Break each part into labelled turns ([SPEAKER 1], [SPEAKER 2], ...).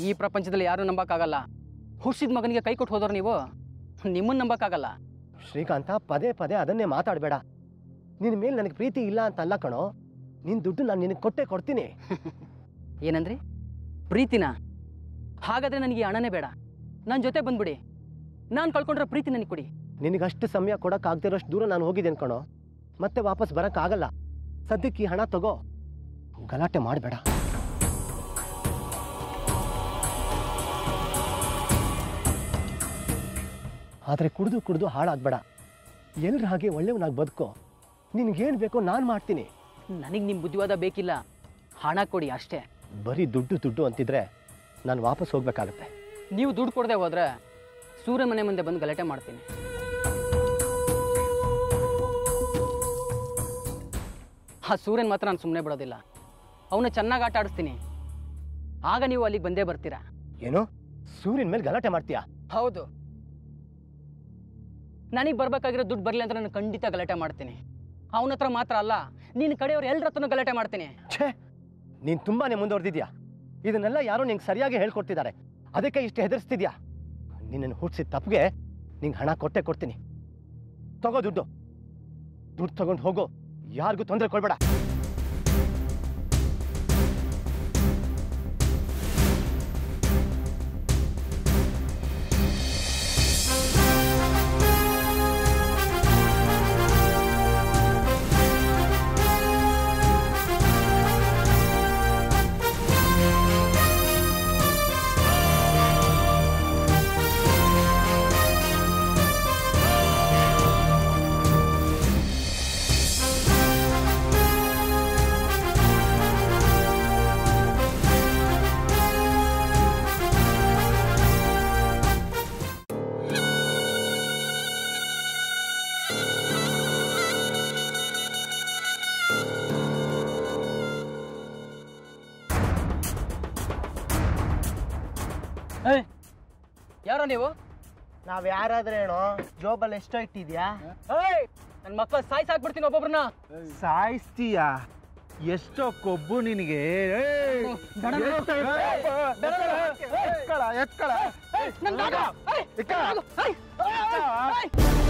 [SPEAKER 1] ಈ ಪ್ರಪಂಚದಲ್ಲಿ ಯಾರೂ ನಂಬಕ್ಕಾಗಲ್ಲ ಹುಟ್ಟಿದ ಮಗನಿಗೆ ಕೈ ಕೊಟ್ಟು ಹೋದವ್ರು ನೀವು ನಿಮ್ಮನ್ನು ನಂಬಕ್ಕಾಗಲ್ಲ
[SPEAKER 2] ಶ್ರೀಕಾಂತ ಪದೇ ಪದೇ ಅದನ್ನೇ ಮಾತಾಡಬೇಡ ನಿನ್ನ ಮೇಲೆ ನನಗೆ ಪ್ರೀತಿ ಇಲ್ಲ ಅಂತ ಅಲ್ಲ ಕಣೋ ನಿನ್ನ ದುಡ್ಡು ನಾನು ನಿನಗೆ ಕೊಟ್ಟೆ ಕೊಡ್ತೀನಿ
[SPEAKER 1] ಏನಂದ್ರಿ ಪ್ರೀತಿನ ಹಾಗಾದ್ರೆ ನನಗೆ ಈ ಹಣನೇ ಬೇಡ ನನ್ನ ಜೊತೆ ಬಂದ್ಬಿಡಿ ನಾನು ಕಳ್ಕೊಂಡ್ರೆ ಪ್ರೀತಿ ನನಗೆ ಕೊಡಿ
[SPEAKER 2] ನಿನಗಷ್ಟು ಸಮಯ ಕೊಡೋಕ್ಕಾಗ್ದಿರೋಷ್ಟು ದೂರ ನಾನು ಹೋಗಿದ್ದೇನೆ ಕಣೋ ಮತ್ತೆ ವಾಪಸ್ ಬರೋಕ್ಕಾಗಲ್ಲ ಸದ್ಯಕ್ಕೆ ಈ ಹಣ ತಗೋ ಗಲಾಟೆ ಮಾಡಬೇಡ ಆದರೆ ಕುಡಿದು ಕುಡಿದು ಹಾಳಾಗಬೇಡ ಎಲ್ರ ಹಾಗೆ ಒಳ್ಳೆಯವನಾಗಿ ಬದುಕೋ ನಿನಗೇನು ಬೇಕೋ ನಾನು ಮಾಡ್ತೀನಿ
[SPEAKER 1] ನನಗೆ ನಿಮ್ಮ ಬುದ್ಧಿವಾದ ಬೇಕಿಲ್ಲ ಹಣ ಕೊಡಿ ಅಷ್ಟೇ
[SPEAKER 2] ಬರೀ ದುಡ್ಡು ದುಡ್ಡು ಅಂತಿದ್ರೆ ನಾನು ವಾಪಸ್ ಹೋಗ್ಬೇಕಾಗತ್ತೆ
[SPEAKER 1] ನೀವು ದುಡ್ಡು ಕೊಡದೆ ಹೋದ್ರೆ ಸೂರ್ಯ ಮನೆ ಮುಂದೆ ಬಂದು ಗಲಾಟೆ ಮಾಡ್ತೀನಿ ಆ ಸೂರ್ಯನ್ ಮಾತ್ರ ನಾನು ಸುಮ್ಮನೆ ಬಿಡೋದಿಲ್ಲ ಅವನ್ನ ಚೆನ್ನಾಗಿ ಆಟ ಆಡಿಸ್ತೀನಿ ಆಗ ನೀವು ಅಲ್ಲಿಗೆ ಬಂದೇ ಬರ್ತೀರಾ
[SPEAKER 2] ಏನು ಸೂರ್ಯನ ಮೇಲೆ ಗಲಾಟೆ ಮಾಡ್ತೀಯಾ
[SPEAKER 1] ಹೌದು ನನಗೆ ಬರ್ಬೇಕಾಗಿರೋ ದುಡ್ಡು ಬರಲಿ ಅಂತ ನಾನು ಖಂಡಿತ ಗಲಾಟೆ ಮಾಡ್ತೀನಿ ಅವನ ಹತ್ರ ಮಾತ್ರ ಅಲ್ಲ ನಿನ್ನ ಕಡೆಯವ್ರು ಎಲ್ಲರ ಹತ್ರನೂ ಗಲಾಟೆ ಮಾಡ್ತೀನಿ
[SPEAKER 2] ಛೇ ನೀನು ತುಂಬಾನೇ ಮುಂದುವರೆದಿದ್ಯಾ ಇದನ್ನೆಲ್ಲ ಯಾರೋ ನಿಂಗೆ ಸರಿಯಾಗಿ ಹೇಳ್ಕೊಡ್ತಿದ್ದಾರೆ ಅದಕ್ಕೆ ಇಷ್ಟು ಹೆದರ್ಸ್ತಿದ್ಯಾ ನಿನ್ನನ್ನು ಹುಟ್ಟಿಸಿದ ತಪ್ಪಿಗೆ ನಿಂಗೆ ಹಣ ಕೊಟ್ಟೆ ಕೊಡ್ತೀನಿ ತಗೋ ದುಡ್ಡು ದುಡ್ಡು ತಗೊಂಡು ಹೋಗು ಯಾರಿಗೂ ತೊಂದರೆ ಕೊಡ್ಬೇಡ
[SPEAKER 1] ಯಾರೋ ನೀವು
[SPEAKER 3] ನಾವ್ ಯಾರಾದ್ರೇನೋ ಜೋಬಲ್ಲಿ ಎಷ್ಟೋ ಇಟ್ಟಿದ್ಯಾ
[SPEAKER 1] ನನ್ನ ಮಕ್ಕಳು ಸಾಯ್ಸ್ ಹಾಕ್ಬಿಡ್ತೀನಿ ಒಬ್ಬೊಬ್ರನ್ನ
[SPEAKER 3] ಸಾಯಿಸ್ತೀಯ ಎಷ್ಟೋ ಕೊಬ್ಬು ನಿನಗೆ ಏಯ್!
[SPEAKER 1] ಬೇಡ, ಬೇಡ.
[SPEAKER 3] ಎಷ್ಟೋ- ಏಯ್, ಬೇಡ, ಬೇಡ. ಎತ್ಕೊಳ, ಎತ್ಕೊಳ.
[SPEAKER 1] ನನ್ ಬ್ಯಾಗ! ಏಯ್!
[SPEAKER 3] ಇಕ್ಕ.
[SPEAKER 1] ಏಯ್! ಏಯ್!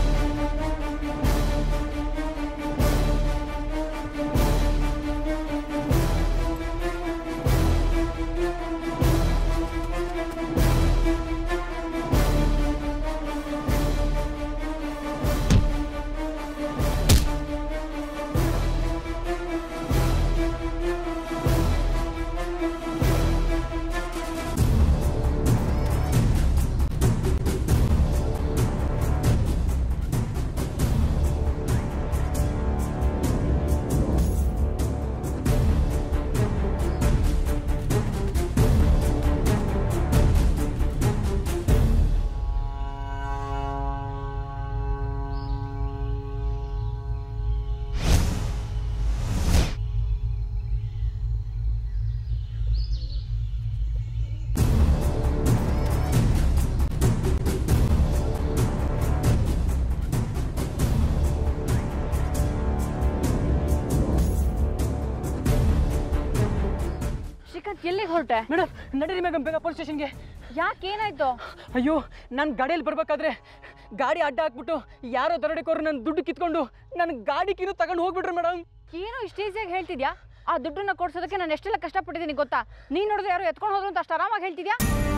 [SPEAKER 4] ಶ್ರೀಕಾಂತ್ ಎಲ್ಲಿಗೆ ಹೊರಟೆ
[SPEAKER 1] ಮೇಡಮ್ ನಡೀರಿ ಮೇಡಮ್ ಬೇಗ ಪೊಲೀಸ್ ಸ್ಟೇಷನ್ಗೆ
[SPEAKER 4] ಯಾಕೆ ಏನಾಯ್ತು
[SPEAKER 1] ಅಯ್ಯೋ ನಾನು ಗಾಡಿಯಲ್ಲಿ ಬರ್ಬೇಕಾದ್ರೆ ಗಾಡಿ ಅಡ್ಡ ಹಾಕ್ಬಿಟ್ಟು ಯಾರೋ ದರೋಡೆಕೋರು ನನ್ನ ದುಡ್ಡು ಕಿತ್ಕೊಂಡು ನನ್ನ ಗಾಡಿ ಕಿನ್ನು ತಗೊಂಡು ಹೋಗ್ಬಿಟ್ರು ಮೇಡಮ್
[SPEAKER 4] ಏನೋ ಇಷ್ಟು ಈಸಿಯಾಗಿ ಹೇಳ್ತಿದ್ಯಾ ಆ ದುಡ್ಡನ್ನ ಕೊಡ್ಸೋದಕ್ಕೆ ನಾನು ಎಷ್ಟೆಲ್ಲ ಕಷ್ಟಪಟ್ಟಿದ್ದೀನಿ ಗೊತ್ತಾ ನೀನ್ ನೋಡಿದ್ರೆ ಯಾರು ಎತ್ಕೊಂಡು ಹೋದ್ರು ಅಂತ ಅಷ್ಟು ಆರಾಮಾಗಿ ಹೇಳ್ತಿದ್ಯಾ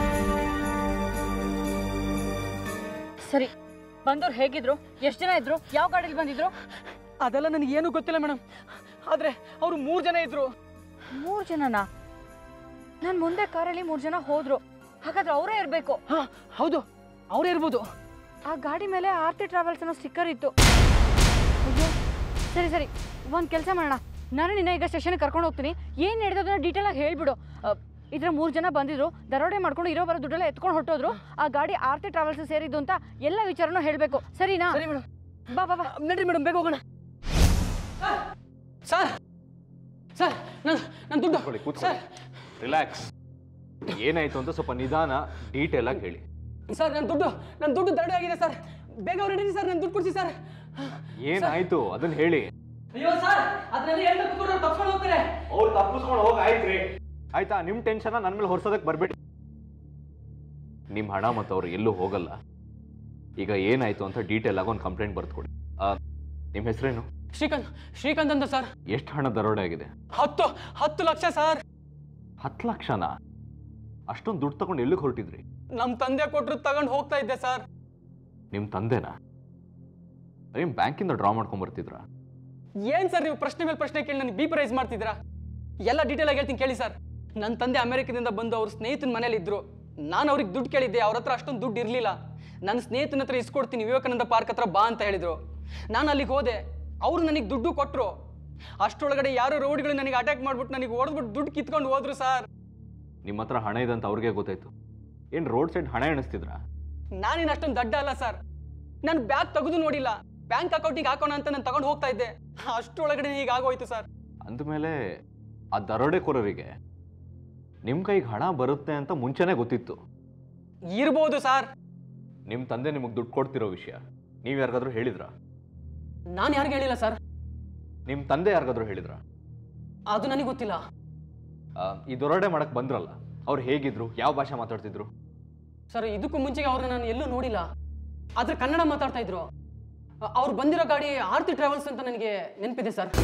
[SPEAKER 4] ಸರಿ ಬಂದವ್ರು ಹೇಗಿದ್ರು ಎಷ್ಟು ಜನ ಇದ್ರು ಯಾವ ಗಾಡಿಲಿ ಬಂದಿದ್ರು
[SPEAKER 1] ಅದೆಲ್ಲ ನನಗೆ ಏನೂ ಗೊತ್ತಿಲ್ಲ ಮೇಡಮ್ ಆದರೆ ಅವರು ಮೂರು ಜನ ಇದ್ರು
[SPEAKER 4] ಮೂರು ಜನನಾ ನಾನು ಮುಂದೆ ಕಾರಲ್ಲಿ ಮೂರು ಜನ ಹೋದ್ರು ಹಾಗಾದ್ರೆ ಅವರೇ ಇರಬೇಕು
[SPEAKER 1] ಹಾಂ ಹೌದು ಅವರೇ ಇರ್ಬೋದು
[SPEAKER 4] ಆ ಗಾಡಿ ಮೇಲೆ ಆರ್ತಿ ಟ್ರಾವೆಲ್ಸ್ ಅನ್ನೋ ಸ್ಟಿಕ್ಕರ್ ಇತ್ತು ಅಯ್ಯೋ ಸರಿ ಸರಿ ಒಂದು ಕೆಲಸ ಮಾಡೋಣ ನಾನು ನಿನ್ನ ಈಗ ಸ್ಟೇಷನ್ಗೆ ಕರ್ಕೊಂಡು ಹೋಗ್ತೀನಿ ಏನು ನಡೆದೋದನ್ನ ಡೀಟೇಲ್ ಆಗಿ ಹೇಳ್ಬಿಡು ಇದ್ರ ಮೂರು ಜನ ಬಂದಿದ್ರು ದರೋಡೆ ಮಾಡ್ಕೊಂಡು ಇರೋ ಬರೋ ದುಡ್ಡೆಲ್ಲ ಎತ್ಕೊಂಡು ಹೊಟ್ಟೋದ್ರು ಆ ಗಾಡಿ ಆರ್ತಿ ಟ್ರಾವೆಲ್ಸ್ ಸೇರಿದ್ದು ಅಂತ ಎಲ್ಲ ವಿಚಾರನೂ ಹೇಳಬೇಕು ಸರಿನಾ
[SPEAKER 1] ಸರಿ ಮೇಡಮ್
[SPEAKER 4] ಬಾ ಬಾ ಬಾ
[SPEAKER 1] ನಡೀರಿ ಮೇಡಮ್ ಬೇಗ ಹೋಗೋಣ ಸರ್ ಸರ್ ನನ್ನ ನನ್ನ ದುಡ್ಡು
[SPEAKER 5] ಕೂತ್ಕೊಳ್ಳಿ ಕೂತ್ಕೊಳ್ಳಿ ರಿಲ್ಯಾಕ್ಸ್ ಏನಾಯ್ತು ಅಂತ ಸ್ವಲ್ಪ ನಿಧಾನ ಡೀಟೇಲ್ ಆಗಿ ಹೇಳಿ
[SPEAKER 1] ಸರ್ ನನ್ನ ದುಡ್ಡು ನನ್ನ ದುಡ್ಡು ದರೋಡೆ ಆಗಿದೆ ಸರ್ ಬೇಗ ಹೊರಡಿರಿ ಸರ್ ನನ್ನ ದುಡ್ಡು ಕೊಡ್ಸಿ ಸರ್
[SPEAKER 5] ಏನಾಯ್ತು ಅದನ್ನ ಹೇಳಿ
[SPEAKER 1] ಅಯ್ಯೋ ಸರ್ ಅದನ್ನೆಲ್ಲ ಹೇಳ್ತಾ ಕೂತ್ಕೊಂಡ್ರೆ ತಪ್ಸ್ಕೊಂಡು ಹೋಗ್ತಾರೆ
[SPEAKER 5] ಅವ್ರು ತಪ್ಪಿಸ್ಕೊಂಡು ಹೋಗಿ ಆಯ್ತ್ರಿ ಆಯ್ತಾ ನಿಮ್ ಟೆನ್ಷನ್ ನನ್ನ ಮೇಲೆ ಹೊರ್ಸೋದಕ್ಕೆ ಬರ್ಬೇಡಿ ನಿಮ್ಮ ಹಣ ಮತ್ತು ಅವ್ರು ಎಲ್ಲೂ ಹೋಗಲ್ಲ ಈಗ ಏನಾಯ್ತು ಅಂತ ಡೀಟೇಲ್ ಆಗಿ ಒಂದು ಕಂಪ್ಲೇಂಟ್ ಬರ್ದು ಕೊಡಿ ನಿಮ್ಮ ಹೆಸರೇನು
[SPEAKER 1] ಶ್ರೀಕಾಂತ್ ಶ್ರೀಕಾಂತ್ ಅಂತ ಸರ್
[SPEAKER 5] ಎಷ್ಟು ಹಣ ದರೋಡೆ ಆಗಿದೆ
[SPEAKER 1] ಹತ್ತು ಹತ್ತು ಲಕ್ಷ ಸರ್
[SPEAKER 5] ಹತ್ತು ಲಕ್ಷನಾ ಅಷ್ಟೊಂದು ದುಡ್ಡು ತಗೊಂಡು ಎಲ್ಲಿಗೆ ಹೊರಟಿದ್ರಿ
[SPEAKER 1] ನಮ್ಮ ತಂದೆ ಕೊಟ್ಟರು ತಗೊಂಡು ಹೋಗ್ತಾ ಇದ್ದೆ ಸರ್
[SPEAKER 5] ನಿಮ್ಮ ತಂದೆನಾ ನಿಮ್ಮ ಬ್ಯಾಂಕಿಂದ ಡ್ರಾ ಮಾಡ್ಕೊಂಡ್ ಬರ್ತಿದ್ರಾ
[SPEAKER 1] ಏನ್ ಸರ್ ನೀವು ಪ್ರಶ್ನೆ ಮೇಲೆ ಪ್ರಶ್ನೆ ಕೇಳಿ ನನಗೆ ಬಿ ಪಿ ರೈಸ್ ಮಾಡ್ತಿದ್ದೀರಾ ಎಲ್ಲ ಡೀಟೇಲ್ ಆಗಿ ಹೇಳ್ತೀನಿ ಕೇಳಿ ಸರ್ ನನ್ನ ತಂದೆ ಅಮೆರಿಕದಿಂದ ಬಂದು ಅವ್ರ ಸ್ನೇಹಿತನ ಮನೇಲಿ ಇದ್ರು ನಾನು ಅವ್ರಿಗೆ ದುಡ್ಡು ಕೇಳಿದ್ದೆ ಅವ್ರ ಹತ್ರ ಅಷ್ಟೊಂದು ದುಡ್ಡು ಇರಲಿಲ್ಲ ನನ್ನ ಸ್ನೇಹಿತನ ಹತ್ರ ಇಸ್ಕೊಡ್ತೀನಿ ವಿವೇಕಾನಂದ ಪಾರ್ಕ್ ಹತ್ರ ಬಾ ಅಂತ ಹೇಳಿದ್ರು ನಾನು ಅಲ್ಲಿಗೆ ಹೋದೆ ಅವ್ರು ನನಗೆ ದುಡ್ಡು ಕೊಟ್ಟರು ಅಷ್ಟರೊಳಗಡೆ ಯಾರೋ ರೌಡಿಗಳು ನನಗೆ ಅಟ್ಯಾಕ್ ಮಾಡ್ಬಿಟ್ಟು ನನಗೆ ಹೊಡೆದ್ಬಿಟ್ಟು ದುಡ್ಡು ಕಿತ್ಕೊಂಡು ಹೋದ್ರು ಸರ್
[SPEAKER 5] ನಿಮ್ಮ ಹತ್ರ ಹಣ ಇದೆ ಅಂತ ಅವ್ರಿಗೆ ಗೊತ್ತಾಯ್ತು ಏನು ರೋಡ್ ಸೈಡ್ ಹಣ ಎಣಿಸ್ತಿದ್ರಾ
[SPEAKER 1] ನಾನೇನು ಅಷ್ಟೊಂದು ದಡ್ಡ ಅಲ್ಲ ಸರ್ ನಾನು ಬ್ಯಾಗ್ ತೆಗೆದು ನೋಡಿಲ್ಲ ಬ್ಯಾಂಕ್ ಅಕೌಂಟಿಗೆ ಹಾಕೋಣ ಅಂತ ನಾನು ತಗೊಂಡು ಹೋಗ್ತಾ ಇದ್ದೆ ಅಷ್ಟರೊಳಗಡೆ ಈಗ ಆಗೋಯ್ತು ಸರ್
[SPEAKER 5] ಅಂದಮೇಲೆ ಆ ದರೋಡೆಕೋರರಿಗೆ ನಿಮ್ಮ ಕೈಗೆ ಹಣ ಬರುತ್ತೆ ಅಂತ ಮುಂಚೆನೇ ಗೊತ್ತಿತ್ತು
[SPEAKER 1] ಇರ್ಬೋದು ಸರ್
[SPEAKER 5] ನಿಮ್ಮ ತಂದೆ ನಿಮಗೆ ದುಡ್ಡು ಕೊಡ್ತಿರೋ ವಿಷಯ ನೀವು ಯಾರಿಗಾದ್ರೂ ಹೇಳಿದ್ರಾ
[SPEAKER 1] ನಾನು ಯಾರಿಗೂ ಹೇಳಿಲ್ಲ ಸರ್
[SPEAKER 5] ನಿಮ್ಮ ತಂದೆ ಯಾರಿಗಾದ್ರೂ ಹೇಳಿದ್ರಾ
[SPEAKER 1] ಅದು ನನಗೆ ಗೊತ್ತಿಲ್ಲ
[SPEAKER 5] ಆ, ಈ ದರೋಡೆ ಮಾಡಕ್ ಬಂದ್ರಲ್ಲ ಅವ್ರು ಹೇಗಿದ್ರು ಯಾವ ಭಾಷೆ ಮಾತಾಡ್ತಿದ್ರು
[SPEAKER 1] ಸರ್ ಇದಕ್ಕೂ ಮುಂಚೆಗೆ ಅವ್ರನ್ನ ನಾನು ಎಲ್ಲೂ ನೋಡಿಲ್ಲ ಆದ್ರೆ ಕನ್ನಡ ಮಾತಾಡ್ತಾ ಇದ್ರು ಅ- ಅವ್ರು ಬಂದಿರೋ ಗಾಡಿ ಆರ್ತಿ ಟ್ರಾವೆಲ್ಸ್ ಅಂತ ನನಗೆ ನೆನಪಿದೆ ಸರ್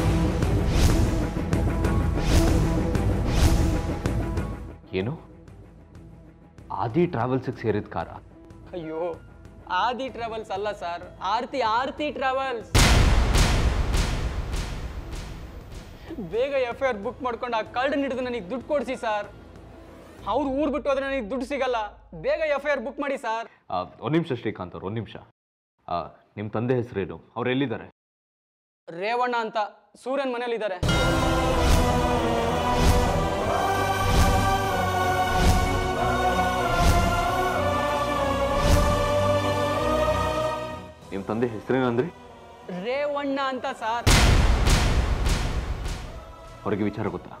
[SPEAKER 5] ಏನು ಆದಿ ಟ್ರಾವೆಲ್ಸಿಗೆ ಸೇರಿದ ಕಾರ
[SPEAKER 1] ಅಯ್ಯೋ ಆದಿ ಟ್ರಾವೆಲ್ಸ್ ಅಲ್ಲ ಸರ್ ಆರ್ತಿ ಆರ್ತಿ ಟ್ರಾವೆಲ್ಸ್ ಬೇಗ ಎಫ್ ಐ ಆರ್ ಬುಕ್ ಮಾಡ್ಕೊಂಡು ಆ ಕಳ್ಳ ಹಿಡಿದು ನನಗೆ ದುಡ್ಡು ಕೊಡಿಸಿ ಸರ್ ಅವ್ರು ಊರು ಬಿಟ್ಟು ಹೋದ್ರೆ ನನಗೆ ದುಡ್ಡು ಸಿಗಲ್ಲ ಬೇಗ ಎಫ್ ಐ ಆರ್ ಬುಕ್ ಮಾಡಿ ಸರ್
[SPEAKER 5] ಒಂದು ನಿಮಿಷ ಶ್ರೀಕಾಂತ್ ಅವ್ರು ಒಂದು ನಿಮಿಷ ನಿಮ್ಮ ತಂದೆ ಹೆಸರೇನು ಅವ್ರು ಎಲ್ಲಿದ್ದಾರೆ
[SPEAKER 1] ರೇವಣ್ಣ ಅಂತ ಸೂರ್ಯನ್ ಮನೇಲಿದ್ದಾರೆ
[SPEAKER 5] ನಿಮ್ಮ ತಂದೆ ಹೆಸರೇನಂದ್ರಿ
[SPEAKER 1] ರೇವಣ್ಣ ಅಂತ ಸರ್
[SPEAKER 5] ಅವ್ರಿಗೆ ವಿಚಾರ ಗೊತ್ತಾ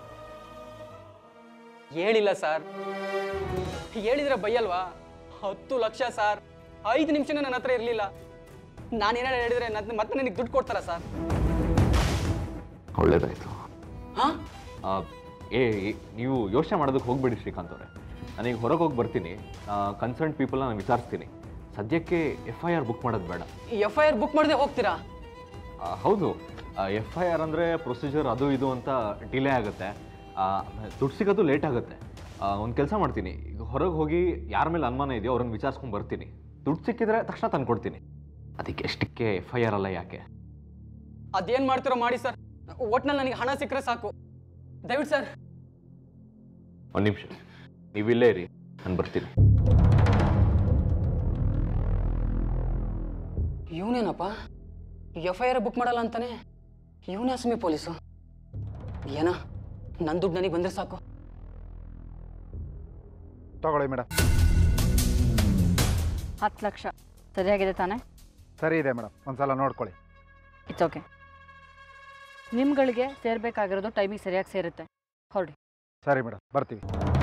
[SPEAKER 1] ಹೇಳಿಲ್ಲ ಸರ್ ಹೇಳಿದ್ರೆ ಬೈಯಲ್ವಾ ಹತ್ತು ಲಕ್ಷ ಸರ್ ಐದು ನಿಮಿಷನೂ ನನ್ನ ಹತ್ರ ಇರಲಿಲ್ಲ ನಾನೇನಾರು ಹೇಳಿದ್ರೆ ನನ್ನ ಮತ್ತೆ ನನಗೆ ದುಡ್ಡು ಕೊಡ್ತಾರಾ ಸರ್
[SPEAKER 5] ಒಳ್ಳೇದಾಯ್ತು
[SPEAKER 1] ಹಾಂ
[SPEAKER 5] ಆ, ಏ ಏ, ನೀವು ಯೋಚನೆ ಮಾಡೋದಕ್ಕೆ ಹೋಗ್ಬೇಡಿ ಶ್ರೀಕಾಂತ್ ಅವರೇ ನಾನೀಗ ಹೊರಗೆ ಹೋಗಿ ಬರ್ತೀನಿ ಕನ್ಸರ್ನ್ ಪೀಪಲ್ನ ನಾನು ವಿಚಾರಿಸ್ತೀನಿ ಸದ್ಯಕ್ಕೆ ಎಫ್ ಐ ಆರ್ ಬುಕ್ ಮಾಡೋದು ಬೇಡ
[SPEAKER 1] ಎಫ್ ಐ ಆರ್ ಬುಕ್ ಮಾಡದೆ ಹೋಗ್ತೀರಾ
[SPEAKER 5] ಆ, ಹೌದು ಎಫ್ ಐ ಆರ್ ಅಂದರೆ ಪ್ರೊಸೀಜರ್ ಅದು ಇದು ಅಂತ ಡಿಲೇ ಆಗುತ್ತೆ ಆ, ದುಡ್ಡು ಸಿಗೋದು ಲೇಟ್ ಆಗುತ್ತೆ ಒಂದು ಕೆಲಸ ಮಾಡ್ತೀನಿ ಈಗ ಹೊರಗೆ ಹೋಗಿ ಯಾರ ಮೇಲೆ ಅನುಮಾನ ಇದೆಯೋ ಅವ್ರನ್ನ ವಿಚಾರಿಸ್ಕೊಂಡು ಬರ್ತೀನಿ ದುಡ್ಡು ಸಿಕ್ಕಿದ್ರೆ ತಕ್ಷಣ ತಂದ್ಕೊಡ್ತೀನಿ ಅದಕ್ಕೆ ಎಷ್ಟಕ್ಕೆ ಎಫ್ ಐ ಆರ್ ಅಲ್ಲ ಯಾಕೆ
[SPEAKER 1] ಅದೇನು ಮಾಡ್ತೀರೋ ಮಾಡಿ ಸರ್ ಒಟ್ನಲ್ಲಿ ನನಗೆ ಹಣ ಸಿಕ್ಕರೆ ಸಾಕು ದಯವಿಟ್ಟು ಸರ್
[SPEAKER 5] ಒಂದು ನಿಮಿಷ ನೀವಿಲ್ಲೇ ಇರಿ ನಾನು ಬರ್ತೀನಿ
[SPEAKER 1] ಇವನೇನಪ್ಪ ಎಫ್ ಐ ಆರ್ ಬುಕ್ ಮಾಡಲ್ಲ ಅಂತಾನೆ ಇವನೇ ಅಸಮಿ ಪೊಲೀಸು ಏನ ನನ್ನ ದುಡ್ಡು ನನಗೆ ಬಂದರೆ ಸಾಕು
[SPEAKER 6] ತಗೊಳ್ಳಿ ಮೇಡಮ್
[SPEAKER 4] ಹತ್ತು ಲಕ್ಷ ಸರಿಯಾಗಿದೆ ತಾನೇ
[SPEAKER 6] ಸರಿ ಇದೆ ಮೇಡಮ್ ಒಂದ್ಸಲ ನೋಡ್ಕೊಳ್ಳಿ
[SPEAKER 4] ಇಟ್ಸ್ ಓಕೆ ನಿಮ್ಗಳಿಗೆ ಸೇರ್ಬೇಕಾಗಿರೋದು ಟೈಮಿಗೆ ಸರಿಯಾಗಿ ಸೇರುತ್ತೆ ಹೊರಡಿ
[SPEAKER 6] ಸರಿ ಮೇಡಮ್ ಬರ್ತೀವಿ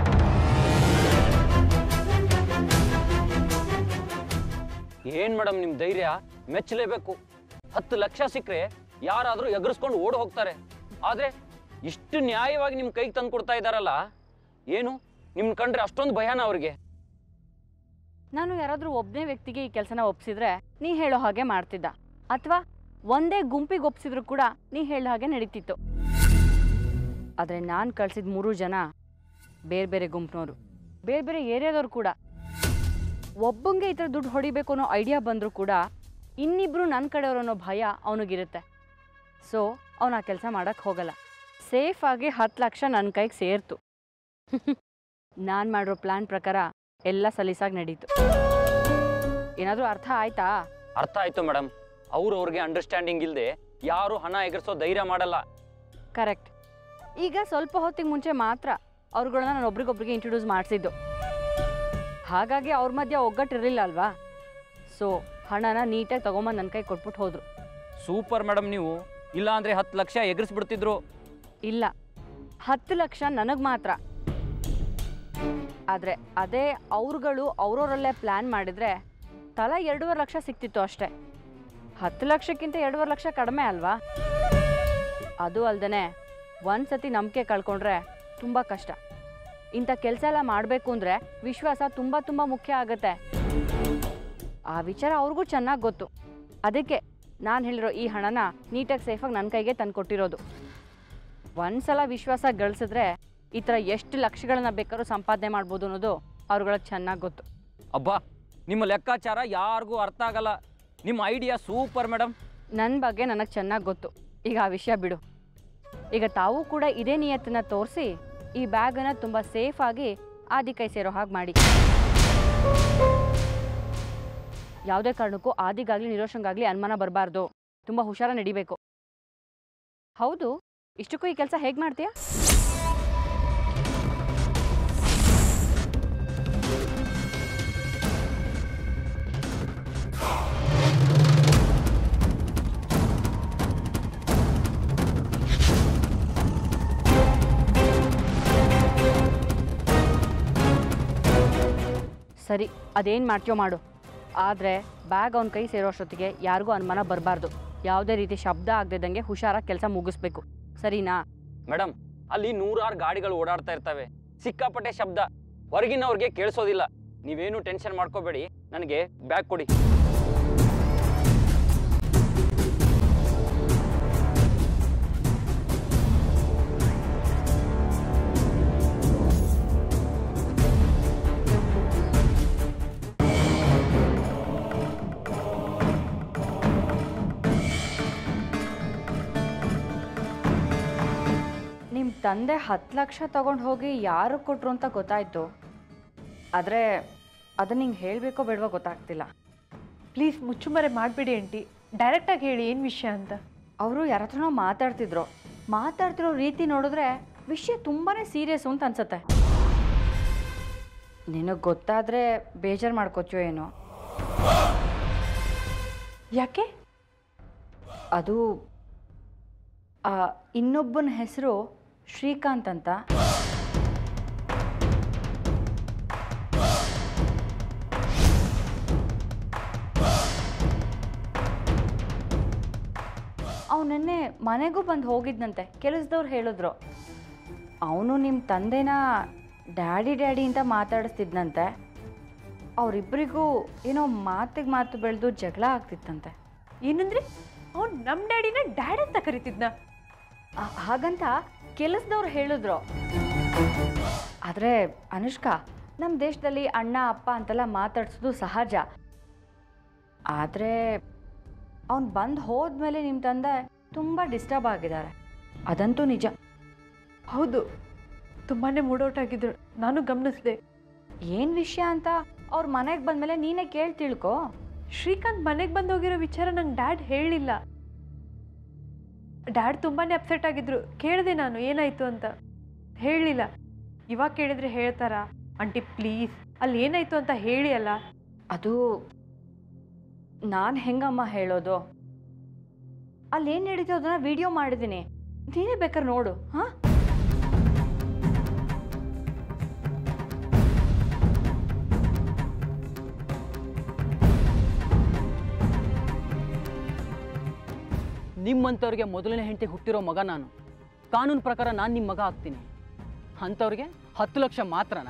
[SPEAKER 7] ಏನ್ ಮೇಡಮ್ ನಿಮ್ ಧೈರ್ಯ ಮೆಚ್ಚಲೇಬೇಕು ಹತ್ತು ಲಕ್ಷ ಸಿಕ್ಕರೆ ಯಾರಾದ್ರೂ ಎಗರಿಸ್ಕೊಂಡು ಓಡ್ ಹೋಗ್ತಾರೆ ಆದ್ರೆ ಇಷ್ಟು ನ್ಯಾಯವಾಗಿ ನಿಮ್ ಕೈಗೆ ತಂದು ಕೊಡ್ತಾ ಇದಾರಲ್ಲ ಏನು ನಿಮ್ ಕಂಡ್ರೆ ಅಷ್ಟೊಂದು ಭಯಾನ ಅವ್ರಿಗೆ
[SPEAKER 4] ನಾನು ಯಾರಾದರೂ ಒಬ್ಬನೇ ವ್ಯಕ್ತಿಗೆ ಈ ಕೆಲಸನ ಒಪ್ಸಿದ್ರೆ ನೀ ಹೇಳೋ ಹಾಗೆ ಮಾಡ್ತಿದ್ದ ಅಥವಾ ಒಂದೇ ಗುಂಪಿಗೆ ಒಪ್ಸಿದ್ರು ಕೂಡ ನೀ ಹೇಳೋ ಹಾಗೆ ನಡೀತಿತ್ತು ಆದರೆ ನಾನು ಕಳ್ಸಿದ ಮೂರು ಜನ ಬೇರೆ ಬೇರೆ ಗುಂಪಿನವರು ಬೇರೆ ಬೇರೆ ಏರಿಯಾದವ್ರು ಕೂಡ ಒಬ್ಬಂಗೆ ಈ ಥರ ದುಡ್ಡು ಹೊಡಿಬೇಕು ಅನ್ನೋ ಐಡಿಯಾ ಬಂದರೂ ಕೂಡ ಇನ್ನಿಬ್ರು ನನ್ನ ಕಡೆಯವರು ಅನ್ನೋ ಭಯ ಅವನಿಗಿರುತ್ತೆ ಸೊ ಅವನು ಆ ಕೆಲಸ ಮಾಡೋಕ್ಕೆ ಹೋಗಲ್ಲ ಸೇಫಾಗಿ ಹತ್ತು ಲಕ್ಷ ನನ್ನ ಕೈಗೆ ಸೇರ್ತು ನಾನು ಮಾಡಿರೋ ಪ್ಲ್ಯಾನ್ ಪ್ರಕಾರ ಎಲ್ಲ ಸಲೀಸಾಗಿ ನಡೀತು ಏನಾದರೂ ಅರ್ಥ ಆಯ್ತಾ
[SPEAKER 7] ಅರ್ಥ ಆಯ್ತು ಮೇಡಮ್ ಅವ್ರು ಅವ್ರಿಗೆ ಅಂಡರ್ಸ್ಟ್ಯಾಂಡಿಂಗ್ ಇಲ್ಲದೆ ಯಾರು ಹಣ ಎಗರಿಸೋ ಧೈರ್ಯ ಮಾಡಲ್ಲ
[SPEAKER 4] ಕರೆಕ್ಟ್ ಈಗ ಸ್ವಲ್ಪ ಹೊತ್ತಿಗೆ ಮುಂಚೆ ಮಾತ್ರ ಅವ್ರುಗಳನ್ನ ನಾನು ಒಬ್ರಿಗೊಬ್ರಿಗೆ ಇಂಟ್ರೊಡ್ಯೂಸ್ ಮಾಡಿಸಿದ್ದು ಹಾಗಾಗಿ ಅವ್ರ ಮಧ್ಯೆ ಒಗ್ಗಟ್ಟಿರಲಿಲ್ಲ ಅಲ್ವಾ ಸೊ ಹಣನ ನೀಟಾಗಿ ತಗೊಂಬಂದು ನನ್ನ ಕೈ ಕೊಟ್ಬಿಟ್ಟು ಹೋದ್ರು
[SPEAKER 7] ಸೂಪರ್ ಮೇಡಮ್ ನೀವು ಇಲ್ಲ ಅಂದ್ರೆ ಹತ್ತು ಲಕ್ಷ ಎಗರಿಸ್ಬಿಡ್ತಿದ್ರು
[SPEAKER 4] ಇಲ್ಲ ಹತ್ತು ಲಕ್ಷ ನನಗೆ ಮಾತ್ರ ಆದರೆ ಅದೇ ಅವ್ರುಗಳು ಅವ್ರವರಲ್ಲೇ ಪ್ಲ್ಯಾನ್ ಮಾಡಿದರೆ ತಲಾ ಎರಡೂವರೆ ಲಕ್ಷ ಸಿಕ್ತಿತ್ತು ಅಷ್ಟೇ ಹತ್ತು ಲಕ್ಷಕ್ಕಿಂತ ಎರಡೂವರೆ ಲಕ್ಷ ಕಡಿಮೆ ಅಲ್ವಾ ಅದು ಅಲ್ದೇ ಒಂದು ಸತಿ ನಂಬಿಕೆ ಕಳ್ಕೊಂಡ್ರೆ ತುಂಬ ಕಷ್ಟ ಇಂಥ ಕೆಲಸ ಎಲ್ಲ ಮಾಡಬೇಕು ಅಂದರೆ ವಿಶ್ವಾಸ ತುಂಬ ತುಂಬ ಮುಖ್ಯ ಆಗುತ್ತೆ ಆ ವಿಚಾರ ಅವ್ರಿಗೂ ಚೆನ್ನಾಗಿ ಗೊತ್ತು ಅದಕ್ಕೆ ನಾನು ಹೇಳಿರೋ ಈ ಹಣನ ನೀಟಾಗಿ ಸೇಫಾಗಿ ನನ್ನ ಕೈಗೆ ತಂದು ಕೊಟ್ಟಿರೋದು ಒಂದ್ಸಲ ವಿಶ್ವಾಸ ಗಳಿಸಿದ್ರೆ ಈ ಥರ ಎಷ್ಟು ಲಕ್ಷಗಳನ್ನ ಬೇಕಾದ್ರೂ ಸಂಪಾದನೆ ಮಾಡ್ಬೋದು ಅನ್ನೋದು ಅವ್ರುಗಳಿಗೆ ಚೆನ್ನಾಗಿ ಗೊತ್ತು
[SPEAKER 7] ಅಬ್ಬಾ ನಿಮ್ಮ ಲೆಕ್ಕಾಚಾರ ಯಾರಿಗೂ ಅರ್ಥ ಆಗಲ್ಲ ನಿಮ್ಮ ಐಡಿಯಾ ಸೂಪರ್ ಮೇಡಮ್
[SPEAKER 4] ನನ್ನ ಬಗ್ಗೆ ನನಗೆ ಚೆನ್ನಾಗಿ ಗೊತ್ತು ಈಗ ಆ ವಿಷಯ ಬಿಡು ಈಗ ತಾವು ಕೂಡ ಇದೇ ನಿಯತ್ತನ್ನ ತೋರಿಸಿ ಈ ಬ್ಯಾಗನ್ನು ತುಂಬ ಸೇಫಾಗಿ ಆದಿ ಕೈ ಸೇರೋ ಹಾಗೆ ಮಾಡಿ ಯಾವುದೇ ಕಾರಣಕ್ಕೂ ಆದಿಗಾಗಲಿ ನಿರೋಷಂಗಾಗಲಿ ಅನುಮಾನ ಬರಬಾರ್ದು ತುಂಬ ಹುಷಾರ ನಡಿಬೇಕು ಹೌದು ಇಷ್ಟಕ್ಕೂ ಈ ಕೆಲಸ ಹೇಗೆ ಮಾಡ್ತೀಯಾ ಸರಿ ಅದೇನು ಮಾಡ್ತೀಯೋ ಮಾಡು ಆದರೆ ಬ್ಯಾಗ್ ಅವನ ಕೈ ಸೇರೋ ಅಷ್ಟೊತ್ತಿಗೆ ಯಾರಿಗೂ ಅನುಮಾನ ಬರಬಾರ್ದು ಯಾವುದೇ ರೀತಿ ಶಬ್ದ ಆಗದಿದ್ದಂಗೆ ಹುಷಾರಾಗಿ ಕೆಲಸ ಮುಗಿಸ್ಬೇಕು ಸರಿನಾ
[SPEAKER 7] ಮೇಡಮ್ ಅಲ್ಲಿ ನೂರಾರು ಗಾಡಿಗಳು ಓಡಾಡ್ತಾ ಇರ್ತವೆ ಸಿಕ್ಕಾಪಟ್ಟೆ ಶಬ್ದ ಹೊರಗಿನವ್ರಿಗೆ ಕೇಳಿಸೋದಿಲ್ಲ ನೀವೇನು ಟೆನ್ಷನ್ ಮಾಡ್ಕೋಬೇಡಿ ನನಗೆ ಬ್ಯಾಗ್ ಕೊಡಿ
[SPEAKER 4] ನಿಮ್ಮ ತಂದೆ ಹತ್ತು ಲಕ್ಷ ತಗೊಂಡು ಹೋಗಿ ಯಾರು ಕೊಟ್ರು ಅಂತ ಗೊತ್ತಾಯಿತು ಆದರೆ ಅದನ್ನ ನಿಂಗೆ ಹೇಳಬೇಕೋ ಬೇಡವೋ ಗೊತ್ತಾಗ್ತಿಲ್ಲ
[SPEAKER 8] ಪ್ಲೀಸ್ ಮುಚ್ಚುಮರೆ ಮಾಡಬೇಡಿ ಆಂಟಿ ಡೈರೆಕ್ಟಾಗಿ ಹೇಳಿ ಏನು ವಿಷಯ ಅಂತ
[SPEAKER 4] ಅವರು ಯಾರ ಹತ್ರನೋ ಮಾತಾಡ್ತಿದ್ರು ಮಾತಾಡ್ತಿರೋ ರೀತಿ ನೋಡಿದ್ರೆ ವಿಷಯ ತುಂಬಾ ಸೀರಿಯಸ್ಸು ಅಂತ ಅನ್ಸುತ್ತೆ ನಿನಗೆ ಗೊತ್ತಾದರೆ ಬೇಜಾರು ಮಾಡ್ಕೋತೀಯೋ ಏನೋ
[SPEAKER 8] ಯಾಕೆ
[SPEAKER 4] ಅದು ಆ, ಇನ್ನೊಬ್ಬನ ಹೆಸರು ಶ್ರೀಕಾಂತ್ ಅಂತ ಅವ್ನು ನೆನ್ನೆ ಮನೆಗೂ ಬಂದು ಹೋಗಿದ್ನಂತೆ ಕೆಲಸದವ್ರು ಹೇಳಿದ್ರು ಅವನು ನಿಮ್ಮ ತಂದೆನ ಡ್ಯಾಡಿ ಡ್ಯಾಡಿ ಅಂತ ಮಾತಾಡಿಸ್ತಿದ್ನಂತೆ ಅವರಿಬ್ಬರಿಗೂ ಏನೋ ಮಾತಿಗೆ ಮಾತು ಬೆಳೆದು ಜಗಳ ಆಗ್ತಿತ್ತಂತೆ
[SPEAKER 8] ಏನಂದ್ರೆ ಅವ್ನು ನಮ್ಮ ಡ್ಯಾಡಿನ ಡ್ಯಾಡ್ ಅಂತ ಕರಿತಿದ್ನ
[SPEAKER 4] ಆ- ಹಾಗಂತ ಕೆಲಸದವ್ರು ಹೇಳಿದ್ರು ಆದರೆ ಅನುಷ್ಕಾ ನಮ್ಮ ದೇಶದಲ್ಲಿ ಅಣ್ಣ ಅಪ್ಪ ಅಂತೆಲ್ಲ ಮಾತಾಡ್ಸೋದು ಸಹಜ ಆದರೆ ಅವ್ನು ಬಂದು ಹೋದ್ಮೇಲೆ ನಿಮ್ಮ ತಂದೆ ತುಂಬ ಡಿಸ್ಟರ್ಬ್ ಆಗಿದ್ದಾರೆ ಅದಂತೂ ನಿಜ
[SPEAKER 8] ಹೌದು ತುಂಬಾ ಮೂಡೌಟ್ ಆಗಿದ್ರು ನಾನು ಗಮನಿಸಿದೆ
[SPEAKER 4] ಏನು ವಿಷಯ ಅಂತ ಅವ್ರ ಮನೆಗೆ ಬಂದಮೇಲೆ ನೀನೇ ಕೇಳಿ ತಿಳ್ಕೊ
[SPEAKER 8] ಶ್ರೀಕಾಂತ್ ಮನೆಗೆ ಬಂದು ಹೋಗಿರೋ ವಿಚಾರ ನಂಗೆ ಡ್ಯಾಡ್ ಹೇಳಲಿಲ್ಲ ಡ್ಯಾಡ್ ತುಂಬಾ ಅಪ್ಸೆಟ್ ಆಗಿದ್ರು ಕೇಳಿದೆ ನಾನು ಏನಾಯ್ತು ಅಂತ ಹೇಳಲಿಲ್ಲ ಇವಾಗ ಕೇಳಿದ್ರೆ ಹೇಳ್ತಾರಾ ಆಂಟಿ ಪ್ಲೀಸ್ ಅಲ್ಲಿ ಏನಾಯ್ತು ಅಂತ ಹೇಳಿ ಅಲ್ಲ
[SPEAKER 4] ಅದು ನಾನು ಹೆಂಗಮ್ಮ ಹೇಳೋದು ಅಲ್ಲಿ ಏನು ನಡೀತೋ ಅದನ್ನ ವಿಡಿಯೋ ಮಾಡಿದ್ದೀನಿ ನೀನೇ ಬೇಕಾದ್ರೆ ನೋಡು ಹಾಂ
[SPEAKER 1] ನಿಮ್ಮಂಥವ್ರಿಗೆ ಮೊದಲನೇ ಹೆಂಡತಿ ಹುಟ್ಟಿರೋ ಮಗ ನಾನು ಕಾನೂನು ಪ್ರಕಾರ ನಾನು ನಿಮ್ಮ ಮಗ ಆಗ್ತೀನಿ ಅಂಥವ್ರಿಗೆ ಹತ್ತು ಲಕ್ಷ ಮಾತ್ರನಾ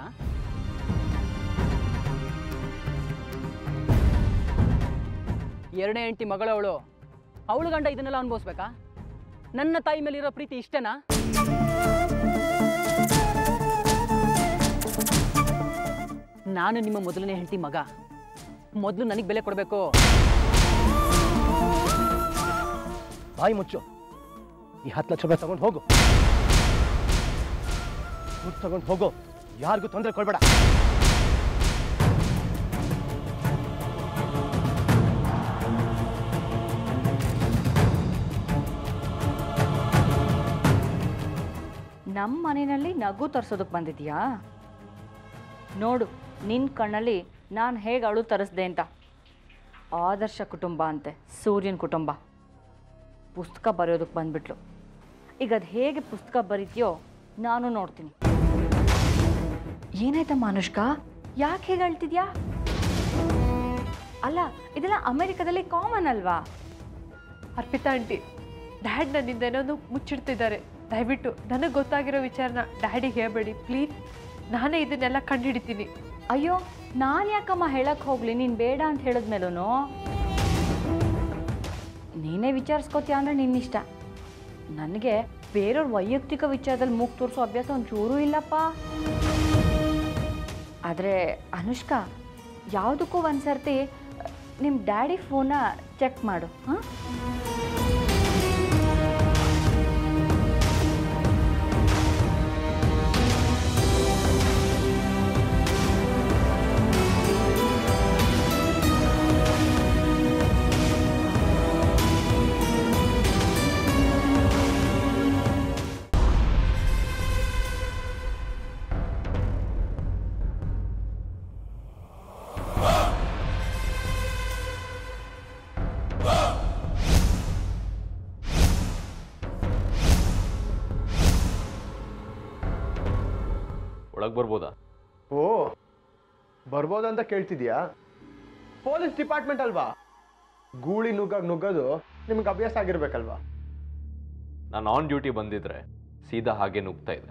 [SPEAKER 1] ಎರಡನೇ ಹೆಂಡತಿ ಮಗಳವಳು ಅವಳು ಗಂಡ ಇದನ್ನೆಲ್ಲ ಅನುಭವಿಸ್ಬೇಕಾ ನನ್ನ ತಾಯಿ ಮೇಲಿರೋ ಪ್ರೀತಿ ಇಷ್ಟೇನಾ ನಾನು ನಿಮ್ಮ ಮೊದಲನೇ ಹೆಂಡತಿ ಮಗ ಮೊದಲು ನನಗೆ ಬೆಲೆ ಕೊಡಬೇಕು
[SPEAKER 2] ಬಾಯಿ ಮುಚ್ಚು ಈ ಹತ್ತು ಲಕ್ಷ ರೂಪಾಯಿ ತಗೊಂಡು ಹೋಗು ದುಡ್ಡು ತಗೊಂಡು ಹೋಗು ಯಾರಿಗೂ ತೊಂದರೆ ಕೊಡ್ಬೇಡ
[SPEAKER 4] ನಮ್ಮ ಮನೆಯಲ್ಲಿ ನಗು ತರಿಸೋದಕ್ಕೆ ಬಂದಿದ್ಯಾ ನೋಡು ನಿನ್ನ ಕಣ್ಣಲ್ಲಿ ನಾನು ಹೇಗೆ ಅಳು ತರಿಸ್ದೆ ಅಂತ ಆದರ್ಶ ಕುಟುಂಬ ಅಂತೆ ಸೂರ್ಯನ ಕುಟುಂಬ ಪುಸ್ತಕ ಬರೆಯೋದಕ್ಕೆ ಬಂದ್ಬಿಟ್ಲು ಈಗ ಅದು ಹೇಗೆ ಪುಸ್ತಕ ಬರೀತೀಯೋ ನಾನು ನೋಡ್ತೀನಿ ಏನಾಯ್ತಮ್ಮ ಅನುಷ್ಕಾ ಯಾಕೆ ಹೇಗೆ ಅಳ್ತಿದ್ಯಾ ಅಲ್ಲ ಇದೆಲ್ಲ ಅಮೆರಿಕದಲ್ಲಿ ಕಾಮನ್ ಅಲ್ವಾ
[SPEAKER 8] ಅರ್ಪಿತಾ ಆಂಟಿ ಡ್ಯಾಡ್ ನನ್ನಿಂದ ಏನೋ ಮುಚ್ಚಿಡ್ತಿದ್ದಾರೆ ದಯವಿಟ್ಟು ನನಗೆ ಗೊತ್ತಾಗಿರೋ ವಿಚಾರನ ಡ್ಯಾಡಿಗೆ ಹೇಳ್ಬೇಡಿ ಪ್ಲೀಸ್ ನಾನೇ ಇದನ್ನೆಲ್ಲ ಕಂಡುಹಿಡಿತೀನಿ
[SPEAKER 4] ಅಯ್ಯೋ ನಾನು ಯಾಕಮ್ಮ ಹೇಳಕ್ಕೆ ಹೋಗ್ಲಿ ನೀನು ಬೇಡ ಅಂತ ಹೇಳಿದ್ಮೇಲೂ ನೀನೇ ವಿಚಾರಿಸ್ಕೋತೀಯ ಅಂದರೆ ನಿನ್ನಿಷ್ಟ ನನಗೆ ಬೇರೆಯವ್ರ ವೈಯಕ್ತಿಕ ವಿಚಾರದಲ್ಲಿ ಮೂಗ್ ತೋರಿಸೋ ಅಭ್ಯಾಸ ಒಂಚೂರೂ ಇಲ್ಲಪ್ಪ ಆದರೆ ಅನುಷ್ಕಾ ಯಾವುದಕ್ಕೂ ಒಂದು ಸರ್ತಿ ನಿಮ್ಮ ಡ್ಯಾಡಿ ಫೋನ ಚೆಕ್ ಮಾಡು ಹಾಂ
[SPEAKER 5] ಒಳಗೆ ಬರ್ಬೋದಾ
[SPEAKER 3] ಓ ಬರ್ಬೋದಂತ ಕೇಳ್ತಿದ್ಯಾ ಪೊಲೀಸ್ ಡಿಪಾರ್ಟ್ಮೆಂಟ್ ಅಲ್ವಾ ಗೂಳಿ ನುಗ್ಗಾಗ ನುಗ್ಗೋದು ನಿಮ್ಗೆ ಅಭ್ಯಾಸ ಆಗಿರ್ಬೇಕಲ್ವಾ
[SPEAKER 5] ನಾನು ಆನ್ ಡ್ಯೂಟಿ ಬಂದಿದ್ರೆ ಸೀದಾ ಹಾಗೆ ನುಗ್ತಾ ಇದೆ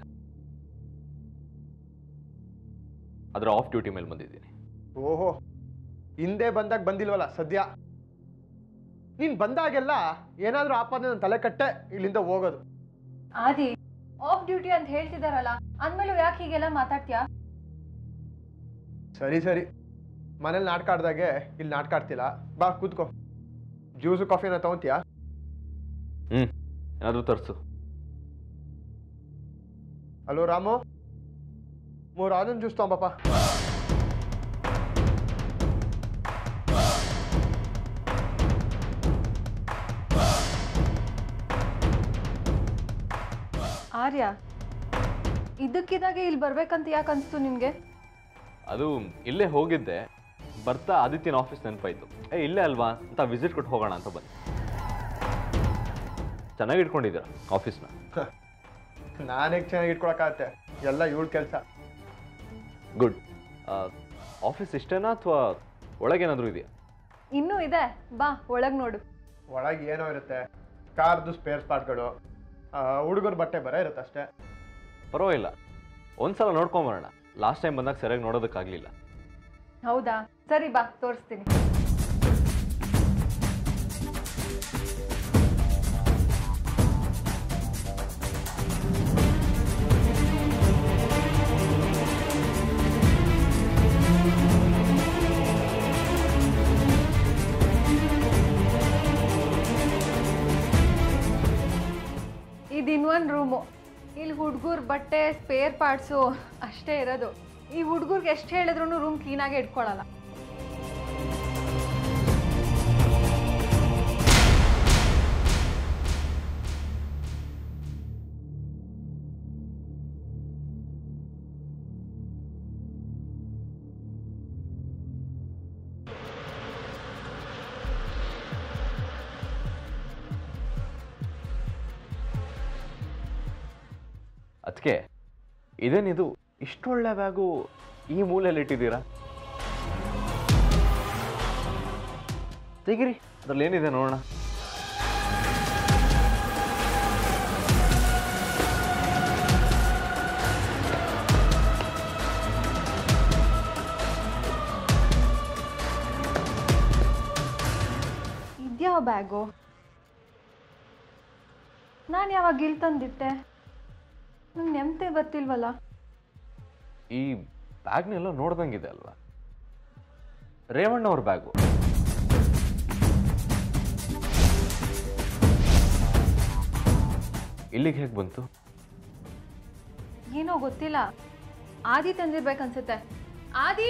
[SPEAKER 5] ಆದರೆ ಆಫ್ ಡ್ಯೂಟಿ ಮೇಲೆ ಬಂದಿದ್ದೀನಿ
[SPEAKER 3] ಓಹೋ ಹಿಂದೆ ಬಂದಾಗ ಬಂದಿಲ್ವಲ್ಲ ಸದ್ಯ ನೀನ್ ಬಂದಾಗೆಲ್ಲ ಏನಾದ್ರೂ ಆಪಾದನೆ ನನ್ನ ತಲೆ ಕಟ್ಟೆ ಇಲ್ಲಿಂದ ಹೋಗೋದು
[SPEAKER 8] ಆದಿ ಆಫ್ ಡ್ಯೂಟಿ ಅಂತ ಹೇಳ್ತಿದಾರಲ್ಲ ಅಂದ್ಮೇಲೂ ಯಾಕೆ ಹೀಗೆಲ್ಲ ಮಾತಾಡ್ತೀಯಾ
[SPEAKER 3] ಸರಿ ಸರಿ ಮನೇಲಿ ನಾಟಕ ಆಡ್ದಾಗೆ ಇಲ್ಲಿ ನಾಟಕ ಆಡ್ತಿಲ್ಲ ಬಾ ಕೂತ್ಕೋ ಜ್ಯೂಸು ಕಾಫಿನ ತಗೊಂತೀಯಾ
[SPEAKER 5] ಹ್ಞೂ ಏನಾದರೂ ತರಿಸು
[SPEAKER 3] ಹಲೋ ರಾಮು ಮೂರು ಆನಂದ್ ಜ್ಯೂಸ್ ತಗೊಂಬಪ್ಪ
[SPEAKER 8] ಆರ್ಯ ಇದಕ್ಕಿದಾಗೆ ಇಲ್ಲಿ ಬರ್ಬೇಕಂತ ಯಾಕೆ ಅನಿಸ್ತು ನಿನಗೆ
[SPEAKER 5] ಅದು ಇಲ್ಲೇ ಹೋಗಿದ್ದೆ ಬರ್ತಾ ಆದಿತ್ಯನ ಆಫೀಸ್ ನೆನಪಾಯ್ತು ಏ ಇಲ್ಲೇ ಅಲ್ವಾ ಅಂತ ವಿಸಿಟ್ ಕೊಟ್ಟು ಹೋಗೋಣ ಅಂತ ಬಂದೆ ಚೆನ್ನಾಗಿ ಇಟ್ಕೊಂಡಿದ್ದೀರಾ ಆಫೀಸ್ನ
[SPEAKER 3] ನಾನೇ ಚೆನ್ನಾಗಿ ಇಟ್ಕೊಳಕ್ಕಾಗತ್ತೆ ಎಲ್ಲ ಇವಳ ಕೆಲಸ
[SPEAKER 5] ಗುಡ್ ಆಫೀಸ್ ಇಷ್ಟೇನಾ ಅಥವಾ ಒಳಗೇನಾದರೂ ಇದೆಯಾ
[SPEAKER 8] ಇನ್ನೂ ಇದೆ ಬಾ ಒಳಗೆ ನೋಡು
[SPEAKER 3] ಒಳಗೆ ಏನೋ ಇರುತ್ತೆ ಕಾರ್ದು ಸ್ಪೇರ್ ಪಾರ್ಟ್ಗಳು ಹುಡುಗರ ಬಟ್ಟೆ ಬರ ಇರುತ್ತೆ ಅಷ್ಟೇ
[SPEAKER 5] ಪರವಾಗಿಲ್ಲ ಒಂದ್ಸಲ ನೋಡ್ಕೊಂಬರೋಣ ಲಾಸ್ಟ್ ಟೈಮ್ ಬಂದಾಗ ಸರಿಯಾಗಿ ನೋಡೋದಕ್ಕಾಗಲಿಲ್ಲ
[SPEAKER 8] ಹೌದಾ ಸರಿ ಬಾ ತೋರಿಸ್ತೀನಿ ಇದು ಇನ್ನೊಂದು ರೂಮು ಇಲ್ಲಿ ಹುಡುಗರ ಬಟ್ಟೆ ಸ್ಪೇರ್ ಪಾರ್ಟ್ಸು ಅಷ್ಟೇ ಇರೋದು ಈ ಹುಡುಗರ್ಗೆ ಎಷ್ಟು ಹೇಳಿದ್ರು ರೂಮ್ ಕ್ಲೀನಾಗಿ ಇಟ್ಕೊಳ್ಳಲ್ಲ
[SPEAKER 5] ಅದಕ್ಕೆ ಇದೇನಿದು ಇಷ್ಟೊಳ್ಳೆ ಬ್ಯಾಗು ಈ ಮೂಲೆಯಲ್ಲಿ ಇಟ್ಟಿದ್ದೀರಾ ತೆಗಿರಿ ಅದ್ರಲ್ಲಿ ಏನಿದೆ ನೋಡೋಣ
[SPEAKER 8] ಇದ್ಯಾವ ಬ್ಯಾಗು ನಾನು ಯಾವಾಗ ಇಲ್ಲಿ ತಂದಿಟ್ಟೆ ನಂಗೆ ನೆಮ್ಮದಿ ಗೊತ್ತಿಲ್ವಲ್ಲ
[SPEAKER 5] ಈ ಬ್ಯಾಗ್ನೆಲ್ಲ ನೋಡ್ದಂಗಿದೆ ಅಲ್ವಾ ರೇವಣ್ಣ ಅವ್ರ ಬ್ಯಾಗು ಇಲ್ಲಿಗೆ ಹೇಗೆ ಬಂತು
[SPEAKER 8] ಏನೋ ಗೊತ್ತಿಲ್ಲ ಆದಿ ತಂದಿರ್ಬೇಕನ್ಸುತ್ತೆ ಆದಿ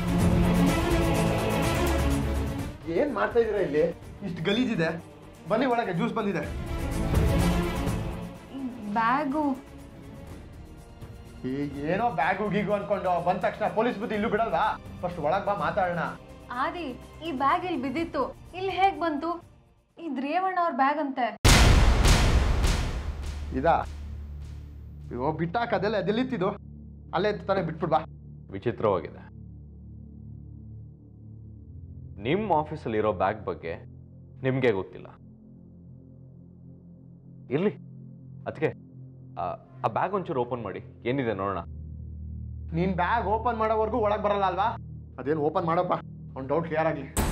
[SPEAKER 3] ಏನ್ ಮಾಡ್ತಾ ಇದೀರಾ ಇಲ್ಲಿ ಇಷ್ಟು ಗಲೀಜಿದೆ ಬನ್ನಿ ಒಳಗೆ ಜ್ಯೂಸ್ ಬಂದಿದೆ
[SPEAKER 8] ಬ್ಯಾಗು
[SPEAKER 3] ಈ ಏನೋ ಬ್ಯಾಗು ಗೀಗು ಅನ್ಕೊಂಡು ಬಂದ ತಕ್ಷಣ ಪೊಲೀಸ್ ಬುದ್ಧಿ ಇಲ್ಲೂ ಬಿಡಲ್ವಾ ಫಸ್ಟ್ ಒಳಗ್ ಬಾ ಮಾತಾಡೋಣ
[SPEAKER 8] ಆದಿ ಈ ಬ್ಯಾಗ್ ಇಲ್ಲಿ ಬಿದ್ದಿತ್ತು ಇಲ್ಲಿ ಹೇಗ್ ಬಂತು ಇದ್ ರೇವಣ್ಣ ಅವ್ರ ಬ್ಯಾಗ್ ಅಂತೆ
[SPEAKER 3] ಇದಾ ಅಯ್ಯೋ ಬಿಟ್ಟಾಕ ಅದೆಲ್ಲ ಅದೆಲ್ಲಿತ್ತಿದ್ದು ಅಲ್ಲೇ ಇತ್ತು ತಾನೇ ಬಿಟ್ಬಿಡ್ ಬಾ
[SPEAKER 5] ವಿಚಿತ್ರವಾಗಿದೆ ನಿಮ್ಮ ಆಫೀಸಲ್ಲಿ ಇರೋ ಬ್ಯಾಗ್ ಬಗ್ಗೆ ನಿಮಗೆ ಗೊತ್ತಿಲ್ಲ ಇರಲಿ ಅದಕ್ಕೆ ಆ ಬ್ಯಾಗ್ ಒಂಚೂರು ಓಪನ್ ಮಾಡಿ ಏನಿದೆ ನೋಡೋಣ
[SPEAKER 3] ನೀನ್ ಬ್ಯಾಗ್ ಓಪನ್ ಮಾಡೋವರೆಗೂ ಒಳಗೆ ಬರಲ್ಲ ಅಲ್ವಾ ಅದೇನು ಓಪನ್ ಮಾಡಪ್ಪ ಅವ್ನ ಡೌಟ್ ಕ್ಲಿಯರ್ ಆಗಲಿ